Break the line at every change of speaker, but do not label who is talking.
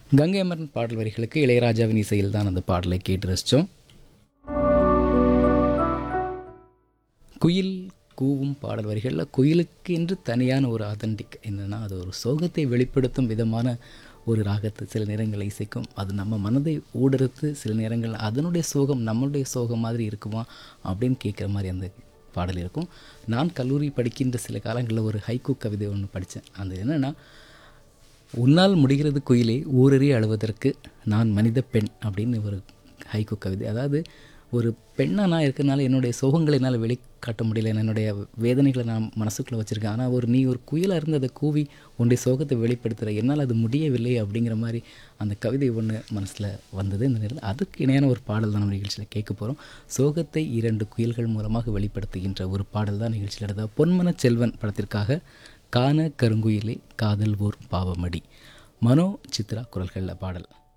கங்கை அமரன் பாடல் வரிகளுக்கு இளையராஜாவின் இசையில் தான் அந்த பாடலை கேட்டு ரசித்தோம் குயில் கூவும் பாடல் வரிகளில் குயிலுக்கு என்று தனியான ஒரு ஆதென்டிக் என்னென்னா அது ஒரு சோகத்தை வெளிப்படுத்தும் விதமான ஒரு ராகத்தை சில நேரங்கள் இசைக்கும் அது நம்ம மனதை ஊடுருத்து சில நேரங்கள் அதனுடைய சோகம் நம்மளுடைய சோகம் மாதிரி இருக்குமா அப்படின்னு கேட்குற மாதிரி அந்த பாடல் இருக்கும் நான் கல்லூரி படிக்கின்ற சில காலங்களில் ஒரு ஹைக்கூ கவிதை ஒன்று படித்தேன் அது என்னென்னா உன்னால் முடிகிறது குயிலே ஊரறிய அழுவதற்கு நான் மனித பெண் அப்படின்னு ஒரு ஹைக்கூ கவிதை அதாவது ஒரு பெண்ணாக நான் இருக்கிறனால என்னுடைய சோகங்களை என்னால் வெளிக்காட்ட முடியல என்னுடைய வேதனைகளை நான் மனசுக்குள்ளே வச்சுருக்கேன் ஆனால் ஒரு நீ ஒரு குயிலாக இருந்து அதை கூவி உன்னுடைய சோகத்தை வெளிப்படுத்துகிற என்னால் அது முடியவில்லை அப்படிங்கிற மாதிரி அந்த கவிதை ஒன்று மனசில் வந்தது இந்த நேரத்தில் அதுக்கு இணையான ஒரு பாடல் தான் நம்ம நிகழ்ச்சியில் கேட்க போகிறோம் சோகத்தை இரண்டு குயில்கள் மூலமாக வெளிப்படுத்துகின்ற ஒரு பாடல் தான் நிகழ்ச்சியில் எடுத்த பொன்மன செல்வன் படத்திற்காக கான கருங்குயிலே காதல் ஓர் பாவமடி மனோ சித்ரா குரல்களில் பாடல்